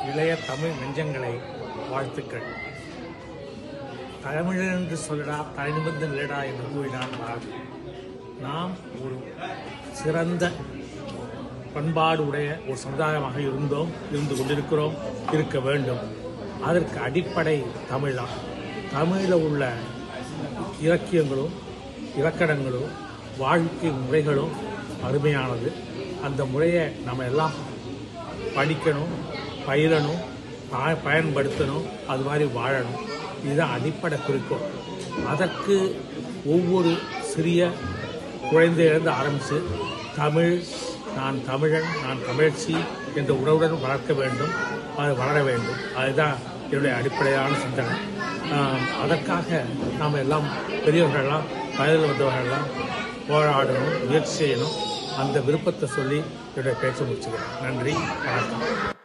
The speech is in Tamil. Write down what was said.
இளைய தமிழ் நெஞ்சங்களை வாழ்த்துக்கள் தமிழன் என்று சொல்லடா தனிநிமிர்ந்து நிலடா என்று கூறினான் பாரதி நாம் ஒரு சிறந்த பண்பாடு உடைய ஒரு சமுதாயமாக இருந்தோம் இருந்து கொண்டிருக்கிறோம் இருக்க வேண்டும் அதற்கு அடிப்படை தமிழ்தான் தமிழில் உள்ள இலக்கியங்களும் இலக்கணங்களும் வாழ்க்கை முறைகளும் அருமையானது அந்த முறையை நம்ம எல்லாம் படிக்கணும் பயிரணும் ப- பயன்படுத்தணும் அது மாதிரி வாழணும் இதுதான் அடிப்படை குறிக்கோள் அதற்கு ஒவ்வொரு சிறிய குழந்தையிலிருந்து ஆரம்பித்து தமிழ் நான் தமிழன் நான் தமிழச்சி என்ற உறவுடன் வளர்க்க வேண்டும் அது வளர வேண்டும் அதுதான் என்னுடைய அடிப்படையான சிந்தனை ஆம், அதற்காக நாம் எல்லாம் பெரியவர்கள்லாம் வயதில் வந்தவர்கள்லாம் போராடணும் முயற்சி செய்யணும் அந்த விருப்பத்தை சொல்லி என்னுடைய பேச்சை முடிச்சுக்கிறேன் நன்றி வணக்கம்